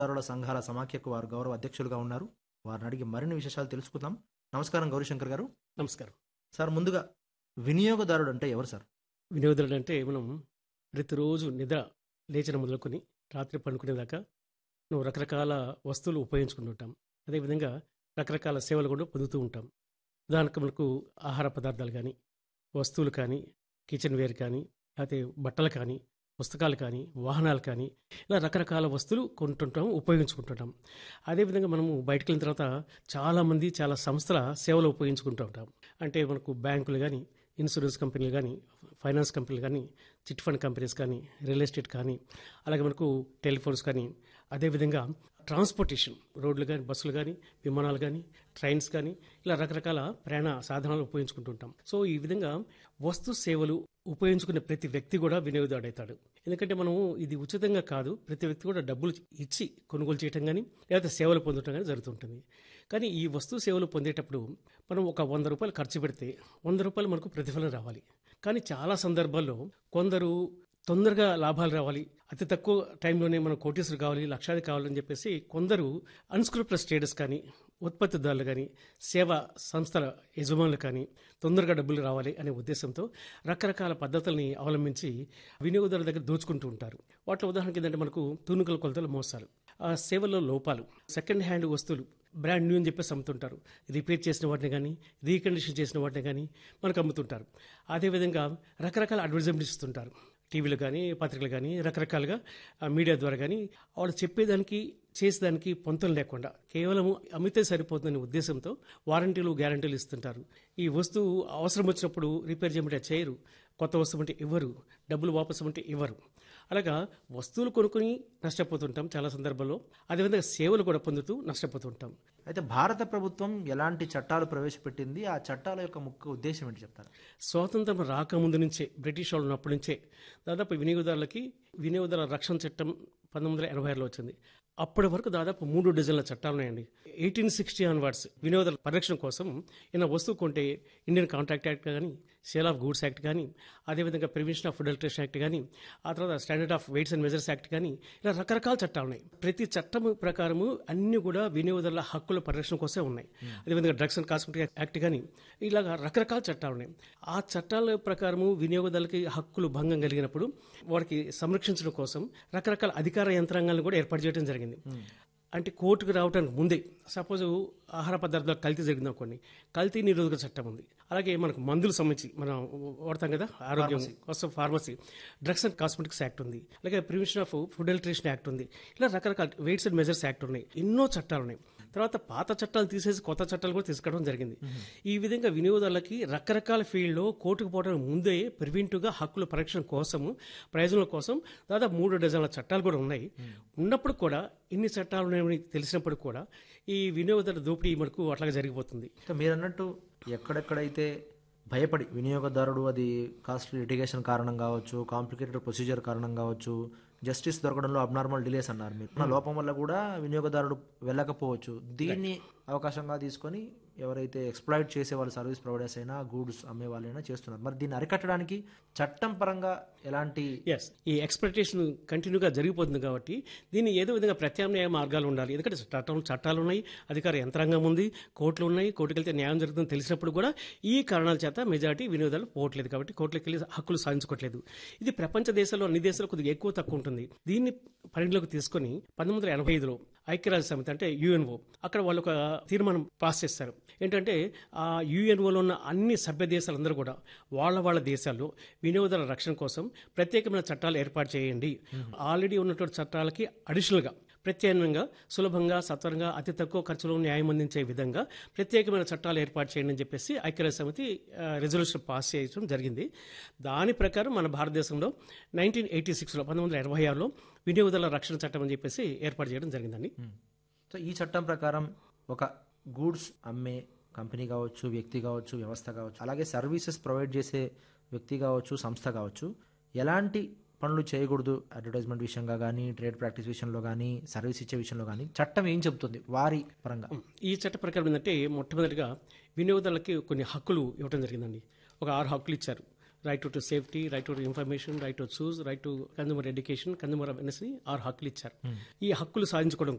వినియోగదారుల సంఘాల సమాఖ్యకు వారు గౌరవ అధ్యక్షులుగా ఉన్నారు వారిని అడిగి మరిన్ని విశేషాలు తెలుసుకుందాం నమస్కారం గౌరీశంకర్ గారు నమస్కారం సార్ ముందుగా వినియోగదారుడు అంటే ఎవరు సార్ వినియోగదారుడు అంటే మనం ప్రతిరోజు నిద్ర లేచిన మొదలుకొని రాత్రి పండుకునేదాకా నువ్వు రకరకాల వస్తువులు ఉపయోగించుకుంటుంటాం అదేవిధంగా రకరకాల సేవలు కూడా పొందుతూ ఉంటాం ఉదాహరణకు మనకు ఆహార పదార్థాలు కానీ వస్తువులు కానీ కిచెన్ వేర్ కానీ లేకపోతే బట్టలు కానీ పుస్తకాలు కానీ వాహనాలు కానీ ఇలా రకరకాల వస్తువులు కొంటుంటాం ఉపయోగించుకుంటుంటాం అదేవిధంగా మనము బయటకు వెళ్ళిన తర్వాత చాలామంది చాలా సంస్థల సేవలు ఉపయోగించుకుంటూ ఉంటాం అంటే మనకు బ్యాంకులు కానీ ఇన్సూరెన్స్ కంపెనీలు కానీ ఫైనాన్స్ కంపెనీలు కానీ చిట్ ఫండ్ కంపెనీస్ కానీ రియల్ ఎస్టేట్ కానీ అలాగే మనకు టెలిఫోన్స్ కానీ అదేవిధంగా ట్రాన్స్పోర్టేషన్ రోడ్లు కానీ బస్సులు కానీ విమానాలు కానీ ట్రైన్స్ కానీ ఇలా రకరకాల ప్రయాణ సాధనాలు ఉపయోగించుకుంటుంటాం సో ఈ విధంగా వస్తు సేవలు ఉపయోగించుకునే ప్రతి వ్యక్తి కూడా వినియోగదారుడు అవుతాడు ఎందుకంటే మనం ఇది ఉచితంగా కాదు ప్రతి వ్యక్తి కూడా డబ్బులు ఇచ్చి కొనుగోలు చేయటం కానీ లేకపోతే సేవలు పొందటం కానీ జరుగుతుంటుంది కానీ ఈ వస్తు సేవలు పొందేటప్పుడు మనం ఒక వంద రూపాయలు ఖర్చు పెడితే వంద రూపాయలు మనకు ప్రతిఫలం రావాలి కానీ చాలా సందర్భాల్లో కొందరు తొందరగా లాభాలు రావాలి అతి తక్కువ టైంలోనే మనం కోటీసులు కావాలి లక్షాది కావాలని చెప్పేసి కొందరు అన్స్క్రూప్లస్ స్టేటస్ కానీ ఉత్పత్తిదారులు కానీ సేవా సంస్థల యజమానులు కానీ తొందరగా డబ్బులు రావాలి అనే ఉద్దేశంతో రకరకాల పద్ధతుల్ని అవలంబించి వినియోగదారుల దగ్గర దోచుకుంటూ ఉంటారు వాటిలో ఉదాహరణకి ఏంటంటే మనకు తూనుకల కొలతలు మోసాలు ఆ సేవల్లో లోపాలు సెకండ్ హ్యాండ్ వస్తువులు బ్రాండ్ న్యూ అని చెప్పేసి అమ్ముతుంటారు రిపేర్ చేసిన వాటిని కానీ రీకండిషన్ చేసిన వాటిని కానీ మనకు అమ్ముతుంటారు అదేవిధంగా రకరకాల అడ్వర్టైజ్మెంట్స్ ఇస్తుంటారు టీవీలు కానీ పత్రికలు కానీ రకరకాలుగా ఆ మీడియా ద్వారా కానీ వాళ్ళు చెప్పేదానికి చేసేదానికి పొంతం లేకుండా కేవలం అమ్మితే సరిపోతుందనే ఉద్దేశంతో వారంటీలు గ్యారంటీలు ఇస్తుంటారు ఈ వస్తువు అవసరం వచ్చినప్పుడు రిపేర్ చేయమంటే చేయరు కొత్త వస్తువు అంటే ఇవ్వరు డబ్బులు వాపసు అంటే ఇవ్వరు అలాగా వస్తువులు కొనుక్కొని నష్టపోతుంటాం చాలా సందర్భాల్లో అదేవిధంగా సేవలు కూడా పొందుతూ నష్టపోతుంటాం అయితే భారత ప్రభుత్వం ఎలాంటి చట్టాలు ప్రవేశపెట్టింది ఆ చట్టాల యొక్క ముఖ్య ఉద్దేశం ఏంటి చెప్తారు స్వాతంత్రం రాకముందు నుంచే బ్రిటిష్ వాళ్ళు ఉన్నప్పటి నుంచే దాదాపు వినియోగదారులకి వినియోగదారుల రక్షణ చట్టం పంతొమ్మిది వందల ఎనభై ఆరులో వచ్చింది అప్పటి వరకు దాదాపు మూడు డజన్ల చట్టాలు ఉన్నాయండి ఎయిటీన్ సిక్స్టీ అన్వర్డ్స్ వినియోగదారుల పరిరక్షణ కోసం ఏదైనా వస్తువు కొంటే ఇండియన్ కాంట్రాక్ట్ యాక్ట్ కానీ సేల్ ఆఫ్ గూడ్స్ యాక్ట్ కానీ అదేవిధంగా prevention of food adulteration act కానీ ఆ తర్వాత standard of weights and measures act కానీ ఇలా రకరకాల చట్టాలు ఉన్నాయి ప్రతి చట్టం ప్రకారము అన్ని కూడా వినియోగదారుల హక్కుల పరిరక్షణ కోసమే ఉన్నాయి అదేవిధంగా డ్రగ్స్ అండ్ కాస్మెటిక్ యాక్ట్ కానీ ఇలాగ రకరకాల చట్టాలు ఉన్నాయి ఆ చట్టాల ప్రకారము వినియోగదారులకి హక్కులు భంగం కలిగినప్పుడు వారికి సంరక్షించడం కోసం రకరకాల అధికార యంత్రాంగాలను కూడా ఏర్పాటు చేయడం జరిగింది అంటే కోర్టుకు రావడానికి ముందే సపోజ్ ఆహార పదార్థాలు కల్తీ జరిగింది అనుకోండి కల్తీ నిరోధక చట్టం ఉంది అలాగే మనకు మందులు సంబంధించి మనం వాడతాం కదా ఆరోగ్యం కోసం pharmacy drugs and cosmetics act ఉంది అలాగే prevention of food adulteration act ఉంది ఇలా రకరకాల వెయిట్స్ అండ్ మెజర్స్ యాక్ట్ ఉన్నాయి ఎన్నో చట్టాలు ఉన్నాయి తర్వాత పాత చట్టాలు తీసేసి కొత్త చట్టాలు కూడా తీసుకురావడం జరిగింది ఈ విధంగా వినియోగదారులకి రకరకాల ఫీల్డ్లో కోర్టుకు పోవడానికి ముందే ప్రివెంటివ్గా హక్కుల పరిరక్షణ కోసము ప్రయోజనాల కోసం దాదాపు మూడు డజన్ల చట్టాలు కూడా ఉన్నాయి ఉన్నప్పుడు కూడా ఇన్ని చట్టాలు ఉన్నాయని తెలిసినప్పుడు కూడా ఈ వినియోగదారుల దోపిడీ మనకు అట్లాగే జరిగిపోతుంది ఇంకా మీరు అన్నట్టు ఎక్కడెక్కడైతే భయపడి వినియోగదారుడు అది కాస్ట్లీ లిటిగేషన్ కారణం కావచ్చు కాంప్లికేటెడ్ ప్రొసీజర్ కారణం కావచ్చు జస్టిస్ దొరకడంలో అబ్నార్మల్ డిలేస్ అన్నారు మీరు ఉన్న లోపం వల్ల కూడా వినియోగదారుడు వెళ్ళకపోవచ్చు దీన్ని అవకాశంగా తీసుకొని ఎవరైతే ఎక్స్ప్లాయిట్ చేసే వాళ్ళు సర్వీస్ ప్రొవైడర్స్ అయినా గూడ్స్ అమ్మే వాళ్ళైనా చేస్తున్నారు మరి దీన్ని అరికట్టడానికి చట్టం పరంగా ఎలాంటి ఎస్ ఈ ఎక్స్పెక్టేషన్ కంటిన్యూగా జరిగిపోతుంది కాబట్టి దీన్ని ఏదో విధంగా ప్రత్యామ్నాయ మార్గాలు ఉండాలి ఎందుకంటే చట్టం చట్టాలు ఉన్నాయి అధికార యంత్రాంగం ఉంది కోర్టులు ఉన్నాయి కోర్టుకు వెళ్తే న్యాయం జరుగుతుందని తెలిసినప్పుడు కూడా ఈ కారణాల చేత మెజారిటీ వినియోగాలు పోవట్లేదు కాబట్టి కోర్టులకు వెళ్ళి హక్కులు సాధించుకోవట్లేదు ఇది ప్రపంచ దేశాల్లో అన్ని దేశాల్లో కొద్దిగా ఎక్కువ తక్కువ ఉంటుంది దీన్ని పరిగణలోకి తీసుకొని పంతొమ్మిది వందల ఎనభై ఐదులో ఐక్యరాజ్య సమితి అంటే యుఎన్ఓ అక్కడ వాళ్ళు ఒక తీర్మానం పాస్ చేస్తారు ఏంటంటే ఆ యుఎన్ఓలో ఉన్న అన్ని సభ్య దేశాలందరూ కూడా వాళ్ళ వాళ్ళ దేశాల్లో వినియోగదారుల రక్షణ కోసం ప్రత్యేకమైన చట్టాలు ఏర్పాటు చేయండి ఆల్రెడీ ఉన్నటువంటి చట్టాలకి అడిషనల్గా ప్రత్యామ్నాయంగా సులభంగా సత్వరంగా అతి తక్కువ ఖర్చులో న్యాయం అందించే విధంగా ప్రత్యేకమైన చట్టాలు ఏర్పాటు చేయండి అని చెప్పేసి ఐక్యరాజ్య సమితి రెజల్యూషన్ పాస్ చేయడం జరిగింది దాని ప్రకారం మన భారతదేశంలో నైన్టీన్ ఎయిటీ సిక్స్లో పంతొమ్మిది వందల ఎనభై ఆరులో వినియోగదారుల రక్షణ చట్టం అని చెప్పేసి ఏర్పాటు చేయడం జరిగిందండి సో ఈ చట్టం ప్రకారం ఒక గూడ్స్ అమ్మే కంపెనీ కావచ్చు వ్యక్తి కావచ్చు వ్యవస్థ కావచ్చు అలాగే సర్వీసెస్ ప్రొవైడ్ చేసే వ్యక్తి కావచ్చు సంస్థ కావచ్చు ఎలాంటి పనులు చేయకూడదు అడ్వర్టైజ్మెంట్ విషయంగా కానీ ట్రేడ్ ప్రాక్టీస్ విషయంలో కానీ సర్వీస్ ఇచ్చే విషయంలో కానీ చట్టం ఏం చెబుతుంది వారి పరంగా ఈ చట్ట ప్రకారం ఏంటంటే మొట్టమొదటిగా వినియోగదారులకి కొన్ని హక్కులు ఇవ్వడం జరిగిందండి ఒక ఆరు హక్కులు ఇచ్చారు right to safety right to information right to choose right to consumer education consumer awareness ఆరు హక్కులు ఇచ్చారు ఈ హక్కులు సాధించుకోవడం